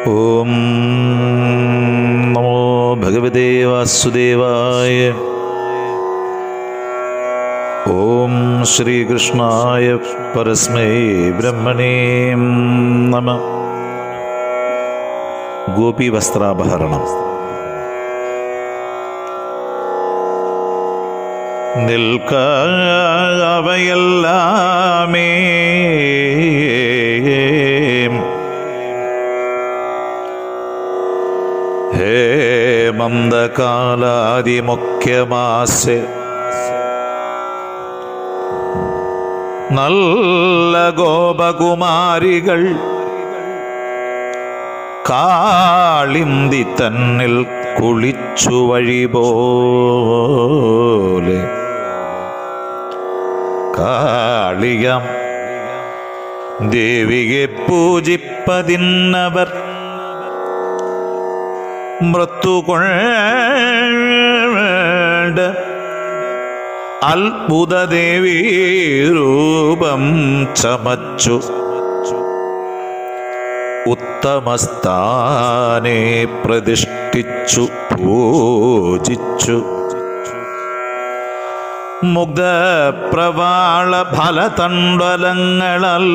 ഓം നമോ ഭഗവതേ വാസുദേവായ ഓം ശ്രീകൃഷ്ണായ പരസ്മൈ ബ്രഹ്മണേ നമ ഗോപീവസ്ത്രാപഹരണം നിൽക്ക അവയെല്ലാമേ ഹേമന്തകാലാതിമുഖ്യമാസെ നല്ല ഗോപകുമാരികൾ കാളിന്തി തന്നിൽ കുളിച്ചു വഴി പോലെ കാളിയം ദേവിയെ പൂജിപ്പതിന്നവർ മൃത്തുകൊണ്ട് അത്ഭുത ദേവീ രൂപം ചമച്ചു ഉത്തമസ്ഥാനെ പ്രതിഷ്ഠിച്ചു പൂജിച്ചു മുഗ്ധപ്രവാള ഫലതണ്ഡലങ്ങളാൽ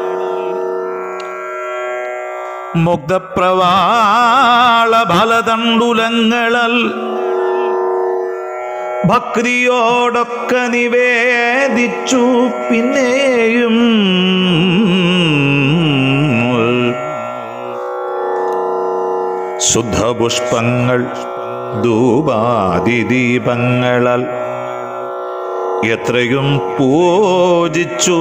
മുഗ്ധപ്രവാള ഫലതണ്ടുലങ്ങളാൽ ഭക്തിയോടൊക്കെ നിവേദിച്ചു പിന്നെയും ശുദ്ധപുഷ്പങ്ങൾ ധൂപാതിദീപങ്ങളാൽ എത്രയും പൂജിച്ചു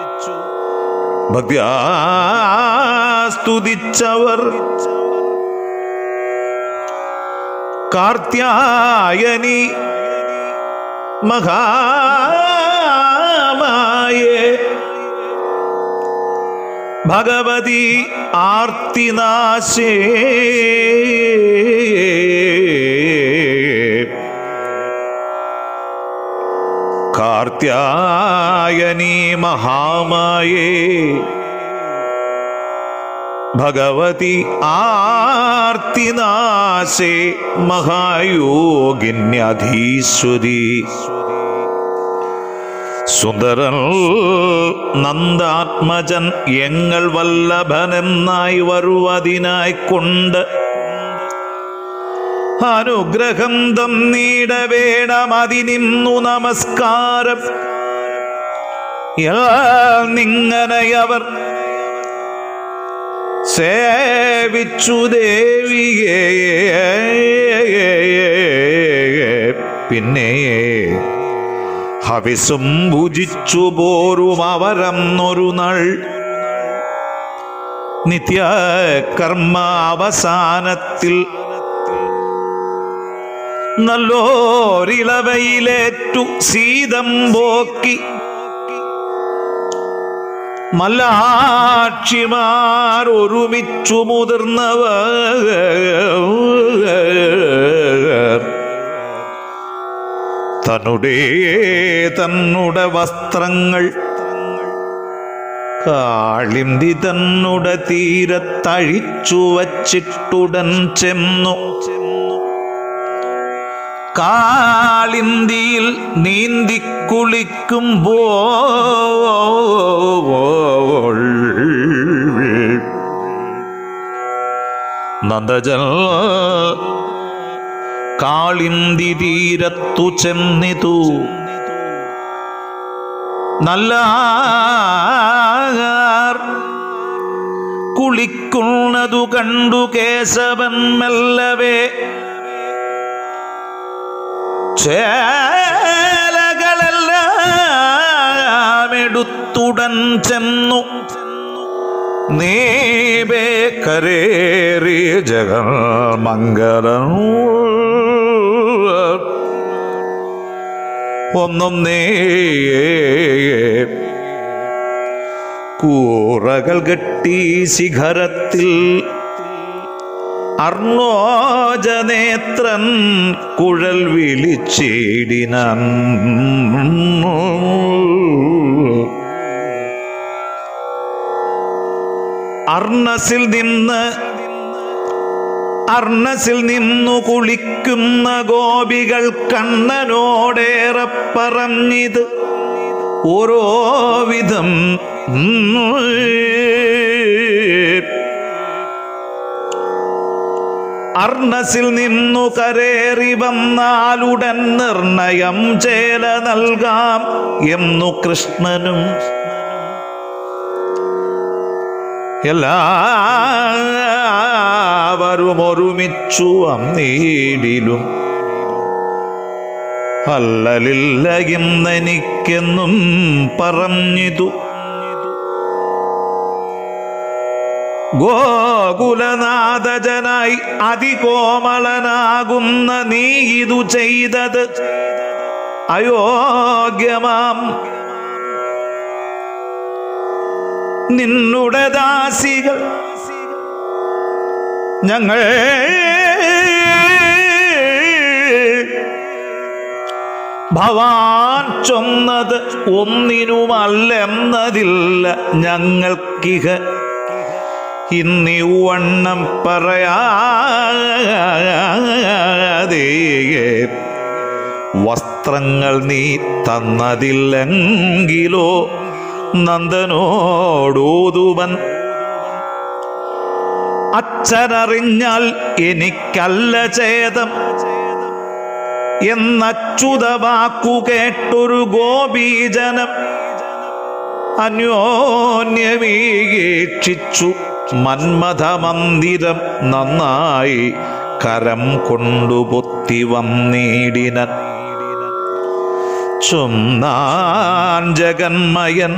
ഭക്തിയാസ്തുതിച്ചവർ കാർത്യായനി മഹാമായേ ഭഗവതി ആർത്തിനാശേ കാർത്യായനി മഹാമായേ ഭഗവതി ആർത്തിനാശേ മഹായോഗിന്യധീശ്വരി സുന്ദരൻ നന്ദാത്മജൻ എങ്ങൾ വല്ലഭനെന്നായി വരുവതിനായി കൊണ്ട് അനുഗ്രഹം തന്നീട വേണമതിനിന്നു നമസ്കാരം നിങ്ങനെയവർ സേവിച്ചു ദേവിയെ പിന്നെ ഹവിസും ഭുജിച്ചു പോരും അവരന്നൊരു നാൾ നിത്യ കർമ്മ അവസാനത്തിൽ നല്ലോരിളവയിലേറ്റു സീതം പോക്കി മല്ലാക്ഷിമാർ ഒരുമിച്ചു മുതിർന്നവർ തന്നുടേ തന്നുടെ വസ്ത്രങ്ങൾ കാളിന്തി തന്നുടെ തീരത്തഴിച്ചു വച്ചിട്ടുടൻ ചെന്നു കാളിന്തിയിൽ നീന്തിക്കുളിക്കുമ്പോൾ നന്ദജൽ കാളിന്തി തീരത്തു ചെന്നിതു നല്ല കുളിക്കുന്നതു കണ്ടു കേശവൻ മെല്ലവേ ചേലകളെല്ലാം എടുത്തുടൻ ചെന്നു നീബേ കരേറി ജഗൽ മംഗളം ഒന്നും നേ കൂറകൾ കെട്ടി ശിഖരത്തിൽ അർണോജനേത്രൻ കുഴൽ വിളിച്ചിടിനാൻ അർണസിൽ നിന്ന് അർണസിൽ നിന്നു കുളിക്കുന്ന ഗോപികൾ കണ്ണനോടേറെ പറഞ്ഞിത് ഓരോ വിധം അർണസിൽ നിന്നു കരേറി വന്നാലുടൻ നിർണയം ചേല നൽകാം എന്നു കൃഷ്ണനും എല്ലാവരും ഒരുമിച്ചു അന്നീടിലും അല്ലലില്ല ഇന്നെനിക്കെന്നും പറഞ്ഞിതു ഗോകുലനാഥജനായി അതികോമളനാകുന്ന നീ ഇതു ചെയ്തത് അയോഗ്യമാം നിന്നുടെ ദാസികൾ ഞങ്ങൾ ഭവാൻ ചൊന്നത് ഒന്നിനുമല്ലെന്നതില്ല ഞങ്ങൾക്കിഹ ഇന്നിവണ്ണം പറയാതെ വസ്ത്രങ്ങൾ നീ തന്നതില്ലെങ്കിലോ നന്ദനോടൂതുവൻ അച്ഛനറിഞ്ഞാൽ എനിക്കല്ല ഛേദം എന്നച്യുത വാക്കു കേട്ടൊരു ഗോപീജനം അന്യോന്യമീക്ഷിച്ചു മന്മഥമന്ദിരം നന്നായി കരം കൊണ്ടു പൊത്തി വന്നീടിനൻ ചൊന്നാൻ ജഗന്മയൻ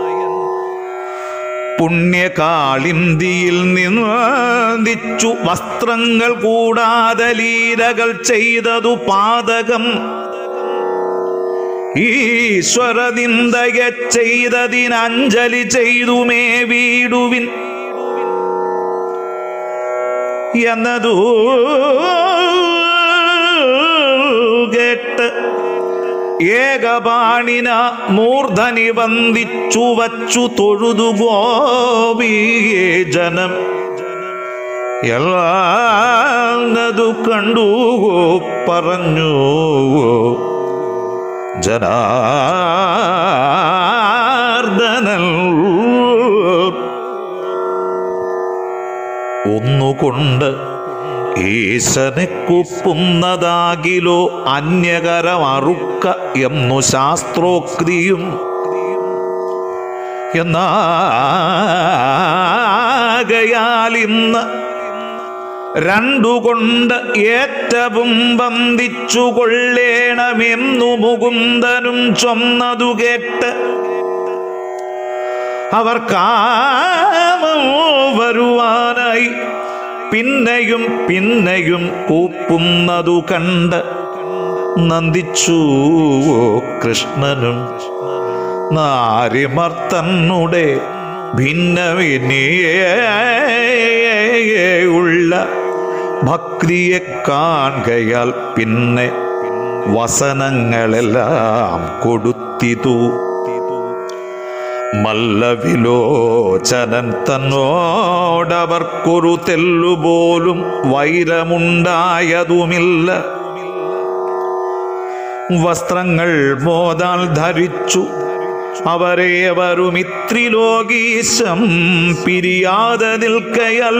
പുണ്യകാളിന്തിയിൽ നിന്ദിച്ചു വസ്ത്രങ്ങൾ കൂടാതെ ലീലകൾ ചെയ്തതു പാതകം ഈശ്വര നിന്ദയ ചെയ്തതിനഞ്ജലി ചെയ്തുമേ വീടുവിൻ എന്നതു കേട്ട് ഏകപാണിന മൂർധനി വന്ദിച്ചു വച്ചു തൊഴുതു ഗോപിയെ ജനം എല്ലാതു കണ്ടു പറഞ്ഞു ജനാർദ്ദനൽ ഒന്നുകൊണ്ട് ഈശനെ കുപ്പുന്നതാകിലോ അന്യകരമറുക്ക എന്നു ശാസ്ത്രോക്തിയും എന്നാകയാൽ ഇന്ന് രണ്ടുകൊണ്ട് ഏറ്റവും ബന്ധിച്ചു കൊള്ളേണമെന്നു മുകുന്ദനും ചൊന്നതു കേട്ട് അവർ കാമമോ വരുവാനായി പിന്നെയും പിന്നെയും കൂപ്പുന്നതു കണ്ട് നന്ദിച്ചു കൃഷ്ണനും നാരിമർത്തന്നുടെ ഭിന്നവിനിയുള്ള ഭക്തിയെ കാണുകയാൽ പിന്നെ വസനങ്ങളെല്ലാം കൊടുത്തിതു മല്ലവിലോചനൻ തന്നോടവർക്കൊരു തെല്ലുപോലും വൈരമുണ്ടായതുമില്ല വസ്ത്രങ്ങൾ മോതാൽ ധരിച്ചു അവരേവരുമിത്രിലോകീശം പിരിയാതെ നിൽക്കയൽ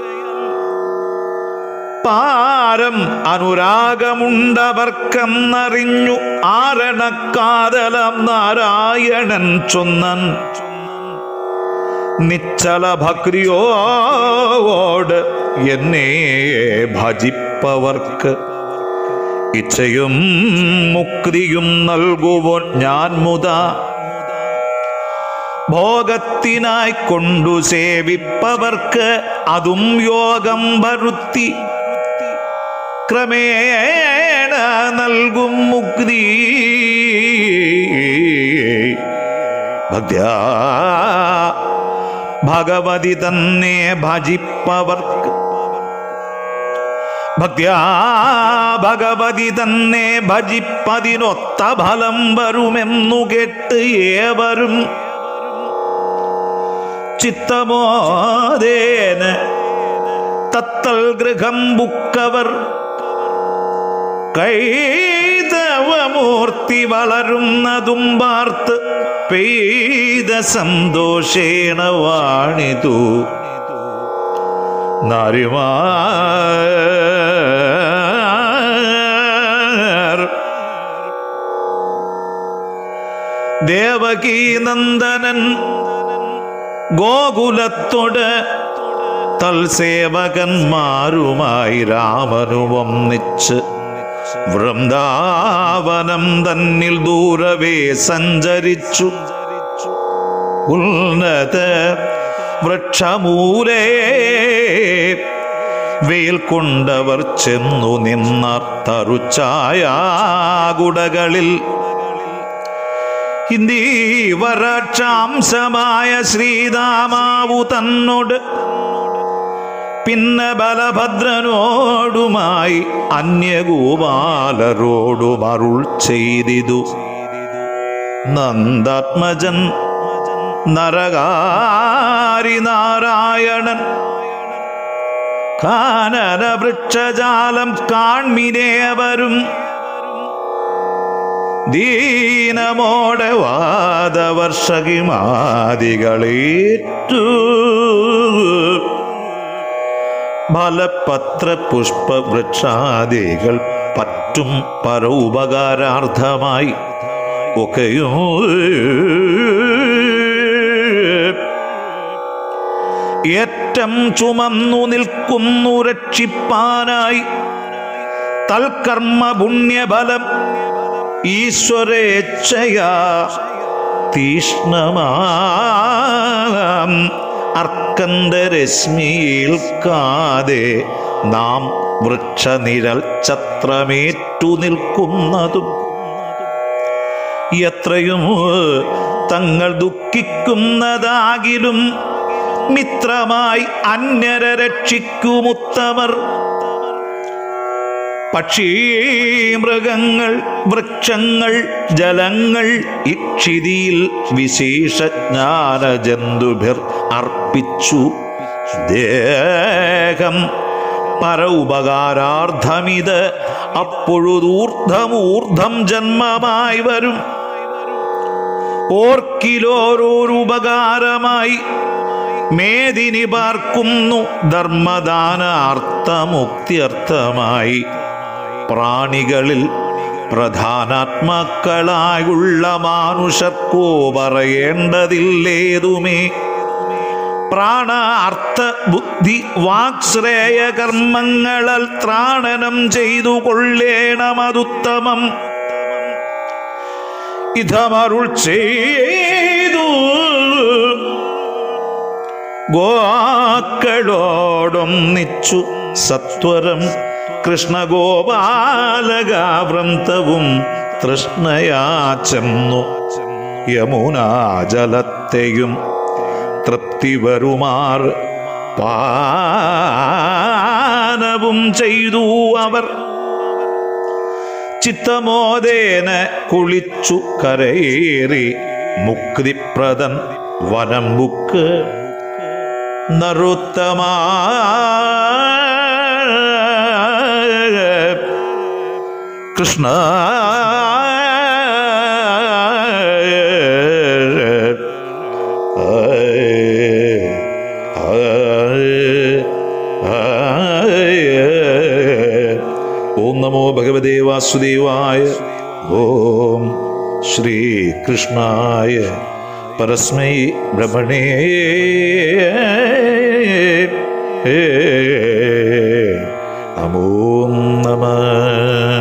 പാരം അനുരാഗമുണ്ടവർക്കെന്നറിഞ്ഞു ആരണക്കാതലം നാരായണൻ ചൊന്നൻ നിശ്ചല ഭക്തിയോട് എന്നെ ഭജിപ്പവർക്ക് ഇച്ഛയും മുക്തിയും നൽകുവോൻ ഞാൻ മുതാ ഭോഗത്തിനായി കൊണ്ടു സേവിപ്പവർക്ക് അതും യോഗം വരുത്തി ക്രമേണ നൽകും മുക്തി ഭക്ത്യാ ഭഗവതി തന്നെ ഭജിപ്പവർക്ക് ഭക്ത്യാ ഭഗവതി തന്നെ ഭജിപ്പതിനൊത്ത ഫലം വരുമെന്നു കേട്ട് ഏവരും ചിത്തമോദേന തത്തൽ ഗൃഹം ബുക്കവർ കൈതവമൂർത്തി വളരുന്നതും പാർത്ത് പെയ്ത സന്തോഷേണ വാണിതു നാരിമാർ ദേവകീ നന്ദനൻ ഗോകുലത്തോട് തൽസേവകന്മാരുമായി രാമനും ഒന്നിച്ച് വൃന്ദാവനം തന്നിൽ ദൂരവേ സഞ്ചരിച്ചു ഉന്നത വൃക്ഷമൂലേ വെയിൽ കൊണ്ടവർ ചെന്നു നിന്നർ തറുച്ചായാകുടകളിൽ ഹിന്ദീവരക്ഷാംശമായ ശ്രീതാമാവു തന്നോട് പിന്നെ ബലഭദ്രനോടുമായി അന്യഗോപാലരോടും അരുൾ ചെയ്തിതു നന്ദാത്മജൻ നരകാരി നാരായണൻ കാനന വൃക്ഷജാലം കാൺമിനേവരും ദീനമോടെ വാദവർഷകിമാദികളേറ്റു ഫലപത്ര പുഷ്പ വൃക്ഷാദികൾ പറ്റും പരോപകാരാർത്ഥമായി ഒക്കെയും ഏറ്റം ചുമന്നു നിൽക്കുന്നു രക്ഷിപ്പാനായി തൽക്കർമ്മ പുണ്യഫലം ഈശ്വരേച്ഛയാ തീഷ്ണമാം അർക്കന്തരശ്മിയിൽ കാതെ നാം വൃക്ഷനിഴൽ ഛത്രമേറ്റു നിൽക്കുന്നതും എത്രയും തങ്ങൾ ദുഃഖിക്കുന്നതാകിലും മിത്രമായി അന്യരെ രക്ഷിക്കുമുത്തമർ പക്ഷീ മൃഗങ്ങൾ വൃക്ഷങ്ങൾ ജലങ്ങൾ ഇക്ഷിതിയിൽ വിശേഷജ്ഞാന ജന്തുഭിർ അർപ്പിച്ചു ദേഹം പര ഉപകാരാർത്ഥമിത് അപ്പൊഴുതൂർധമൂർധം ജന്മമായി വരും ഓർക്കിലോരോരുപകാരമായി മേദിനി പാർക്കുന്നു ധർമ്മദാനാർത്ഥമുക്തിയർത്ഥമായി പ്രാണികളിൽ പ്രധാനാത്മാക്കളായുള്ള മാനുഷർക്കോ പറയേണ്ടതില്ലേതുമേ പ്രാണ അർത്ഥ ബുദ്ധി വാക്ശ്രേയ കർമ്മങ്ങളാൽ ത്രാണനം ചെയ്തു കൊള്ളേണമതുത്തമം ഇതമരുൾ ചെയ്തു ഗോക്കളോടൊന്നിച്ചു സത്വരം കൃഷ്ണഗോപാലകാവൃന്തവും തൃഷ്ണയാ ചെന്നു യമുനാജലത്തെയും തൃപ്തി വരുമാർ പാനവും ചെയ്തു അവർ ചിത്തമോദേന കുളിച്ചു കരയേറി മുക്തിപ്രദൻ വനംബുക്ക് നറുത്തമാ കൃഷ്ണ ഓം നമോ ഭഗവതേ വാസുദേവായ ഓം ശ്രീകൃഷ്ണായ പരസ്മൈ ബ്രഹ്മണേ നമോ നമ